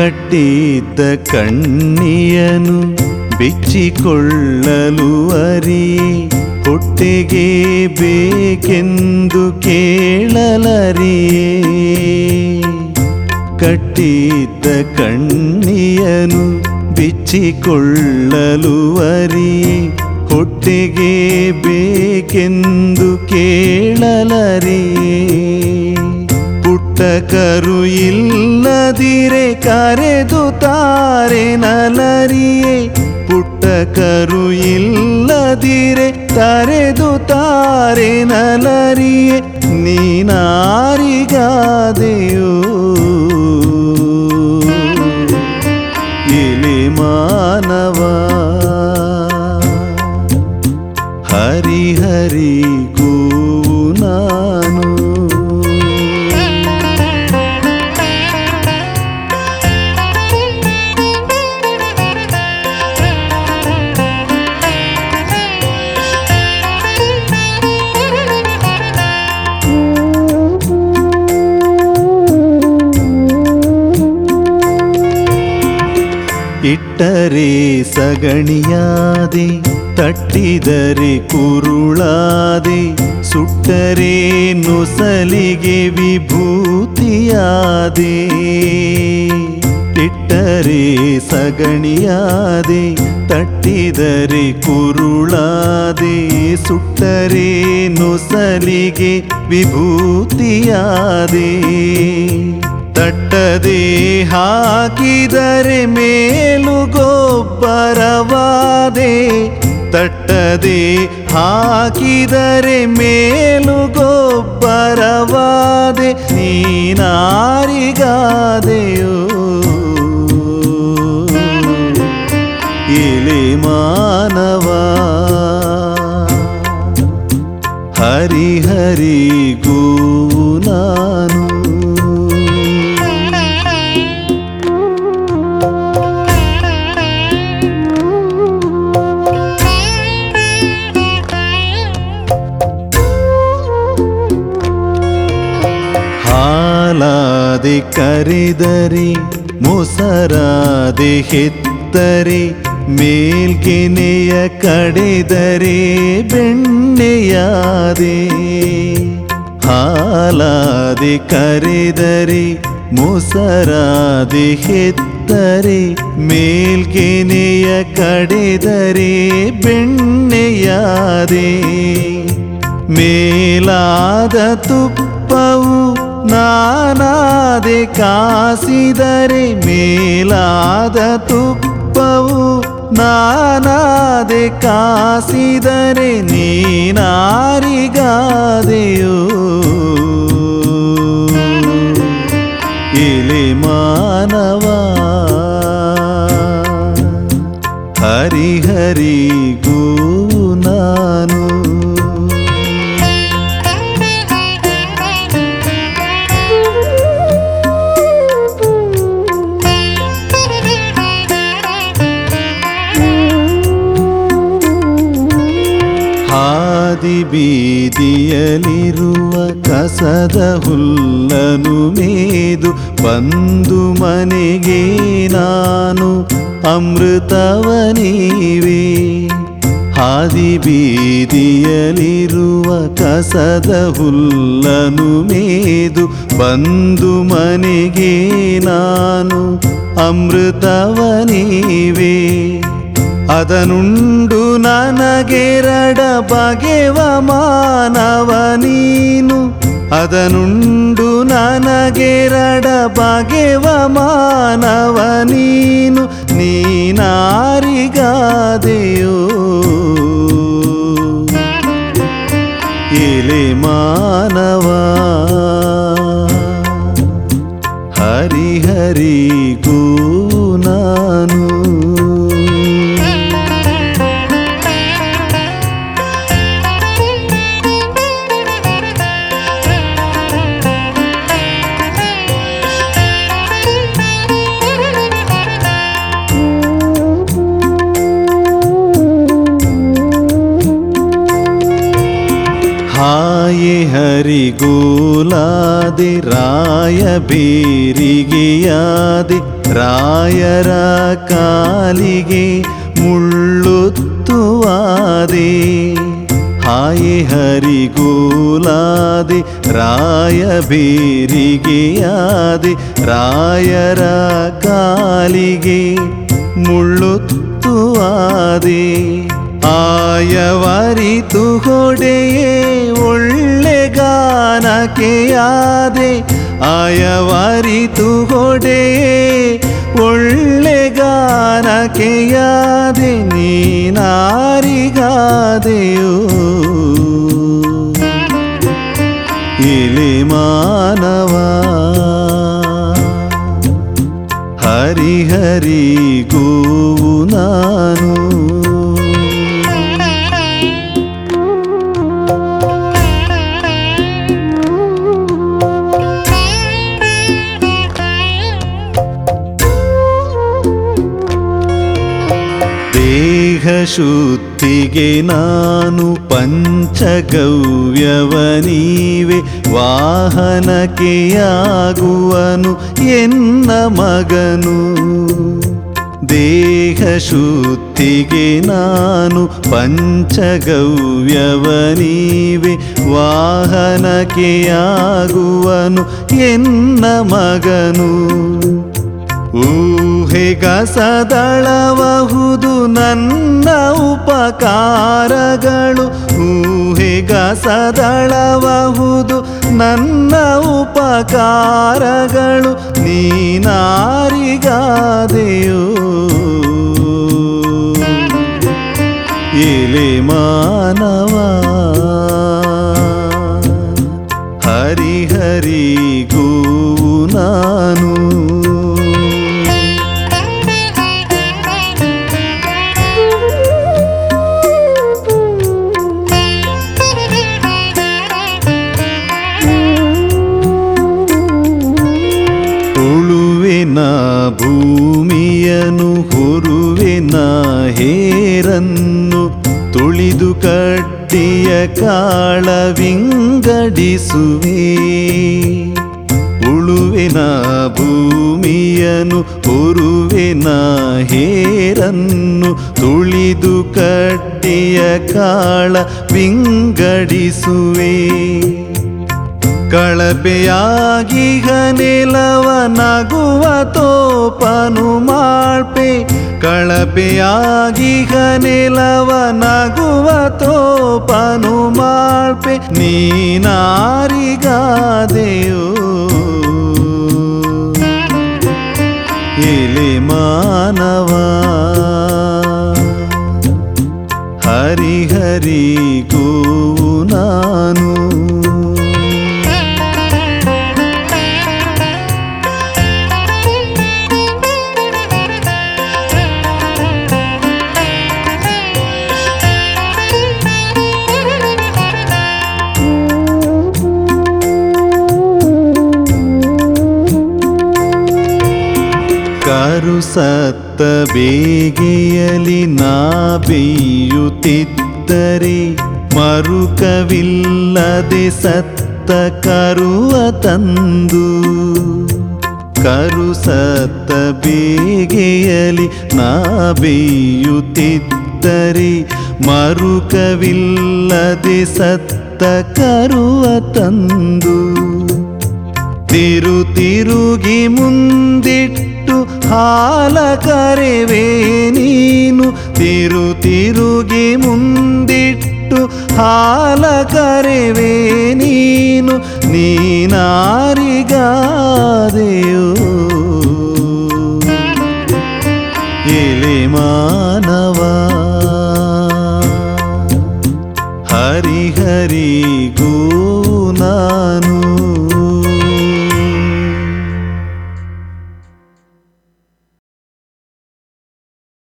ಕಟ್ಟಿದ್ದ ಕಣ್ಣಿಯನು ಬಿಚ್ಚಿಕೊಳ್ಳಲು ಅರಿ ಹೊಟ್ಟೆಗೆ ಬೇಕೆಂದು ಕೇಳಲರಿಯೇ ಕಟ್ಟಿದ್ದ ಕಣ್ಣಿಯನು ಬಿಚ್ಚಿಕೊಳ್ಳಲು ಅರಿ ಹೊಟ್ಟೆಗೆ ಬೇಕೆಂದು ಕೇಳಲರಿಯೇ ಪುಟ್ಟ ಕರು ಇಲ್ಲದಿರೆ ಕರೆದು ತಾರೆ ನಲರಿಯೇ ಪುಟ್ಟ ಕರು ಇಲ್ಲದಿರೆ ತರೆದು ತಾರೆ ನಲರಿಯೇ ನೀನಾರಿಗಾದೆಯೋ ಇಲಿ ಮಾನವ ಹರಿ ಹರಿ ಗೋ ನಾನು ಇಟ್ಟರೆ ಸಗಣಿಯಾದೆ ತಟ್ಟಿದರೆ ಕುರುಳಾದೆ ಸುಟ್ಟರೆ ನೊಸಲಿಗೆ ವಿಭೂತಿಯಾದೆ ಇಟ್ಟರೆ ಸಗಣಿಯಾದೆ ತಟ್ಟಿದರೆ ಕುರುಳಾದೆ ಸುಟ್ಟರೆ ನೊಸಲಿಗೆ ವಿಭೂತಿಯಾದೆ ತಟ್ಟದೆ ಹಾಕಿದರೆ ಮೇಲು ಗೊಬ್ಬರವಾದೆ ತಟ್ಟದೆ ಹಾಕಿದರೆ ಮೇಲು ಗೊಬ್ಬರವಾದೆ ನೀನಾರಿಗಾದೆಯೋ ಇಲಿ ಮಾನವ ಹರಿ ಹರಿ ಗೋ ನಾನು ಹಾಲಾದೆ ಕರೆದರೆ ಮೊಸರಾದೆ ಹೆತ್ತರೆ ಮೇಲ್ಗೆನೆಯ ಕಡೆದರೆ ಬೆಣ್ಣೆಯಾದೆ ಹಾಲಾದೆ ಕರೆದರೆ ಮೊಸರಾದೆ ಹೆತ್ತರೆ ಮೇಲ್ಗೆನೆಯ ಕಡೆದರೆ ಬೆಣ್ಣೆಯಾದೆ ಮೇಲಾದ ತುಪ್ಪವು ನಾನಾದೆ ಕಾಸಿದರೆ ಮೇಲಾದ ತುಪ್ಪವು ನಾನಾದೆ ಕಾಸಿದರೆ ನೀನಾರಿಗಾದೆಯೋ ಇಲಿ ಮಾನವ ಹರಿ ಹರಿ ಗೋ ನಾನು ಹಾದಿ ಬೀದಿಯಲಿರುವ ಕಸದ ಹುಲ್ಲನು ಮೇದು ಬಂದು ಮನೆಗೆ ನಾನು ಅಮೃತವ ನೀವೇ ಹಾದಿ ಬೀದಿಯಲಿರುವ ಕಸದ ಹುಲ್ಲನು ಮೇದು ಬಂದು ಮನೆಗೆ ನಾನು ಅಮೃತವ ನೀವೇ ಅದನುಂಡು ನನಗೆರಡ ಬಗೆವ ಮಾನವ ನೀನು ಅದನುಂಡು ನನಗೆರಡ ಬಗೆವ ಮಾನವ ನೀನು ನೀನಾರಿಗಾದೆಯೋ ಇಲಿ ಮಾನವ ಹರಿ ಹರಿ ಗೋ ನಾನು ಹಾಯೆ ಹರಿಗೋಲಾದೆ ರಾಯ ಬೇರಿಗೆಯಾದೆ ರಾಯರ ಕಾಲಿಗೆ ಮುಳ್ಳುತ್ತುವಾದೆ ಹಾಯೆ ಹರಿಗೋಲಾದೆ ರಾಯ ಬೇರಿಗೆಯಾದೆ ರಾಯರ ಕಾಲಿಗೆ ಮುಳ್ಳುತ್ತುವಾದೆ ಆಯವರಿತು ಹೊಡೆಯೇ ಒಳ್ಳೆ ಗಾನಕೆಯಾದೆ ಆಯವರಿತು ಹೊಡೆಯೇ ಒಳ್ಳೆ ಗಾನಕೆಯಾದೆ ನೀನಾರಿಗಾದೆಯೋ ಇಲಿ ಮಾನವ ಹರಿ ಹರಿ ಗೋವು ನಾನು ದೇಹ ಶುದ್ಧಿಗೆ ನಾನು ಪಂಚಗವ್ಯವನೀವೆ ವಾಹನಕೆಯಾಗುವನು ಎನ್ನ ಮಗನು ದೇಹ ಶುದ್ಧಿಗೆ ನಾನು ಪಂಚಗವ್ಯವನೀವೆ ವಾಹನಕೆಯಾಗುವನು ಎನ್ನ ಮಗನು ಊಹೆಗಸದಳಬಹುದು ನನ್ನ ಉಪಕಾರಗಳು ಊಹೆಗಸದಳಬಹುದು ನನ್ನ ಉಪಕಾರಗಳು ನೀನಾರಿಗಾದೆಯೋ ಎಲೆ ಮಾನವ ಹರಿ ಹರಿ ಗೋವು ನಾನು ಉಳುವೆನ ಭೂಮಿಯನು ಹೊರುವೆನ ಹೇರನ್ನು ತುಳಿದು ಕಟ್ಟಿಯ ಕಾಳ ವಿಂಗಡಿಸುವೆ ಉಳುವೆನ ಭೂಮಿಯನು ಹೊರುವೆನ ಹೇರನ್ನು ತುಳಿದು ಕಟ್ಟಿಯ ಕಾಳ ವಿಂಗಡಿಸುವೆ ಕಳಪೆಯಾಗಿಗ ನೆಲವ ನಗುವ ತೋಪನು ಮಾಳ್ಪೆ ಕಳಪೆಯಾಗಿಗ ನೆಲವ ನಗುವ ತೋಪನು ಮಾಳ್ಪೆ ನೀನಾರಿಗಾದೆಯೋ ಎಲೆ ಮಾನವ ಹರಿ ಹರಿ ಗೋವು ನಾನು ಕರು ಸತ್ತ ಬೇಗೆಯಲಿ ನಾ ಬೇಯುತ್ತಿದ್ದರೆ ಮರುಕವಿಲ್ಲದೆ ಸತ್ತ ಕರುವ ತಂದು ಕರು ಸತ್ತ ಬೇಗೆಯಲಿ ನಾ ಬೇಯುತ್ತಿದ್ದರೆ ಮರುಕವಿಲ್ಲದೆ ಸತ್ತ ಕರುವ ತಂದು ತಿರು ತಿರುಗಿ ಮುಂದಿಟ್ಟು ಹಾಲ ಕರೆವೆ ನೀನು ತಿರು ತಿರುಗಿ ಮುಂದಿಟ್ಟು ಹಾಲ ಕರೆವೆ ನೀನು ನೀನಾರಿಗಾದೆಯೋ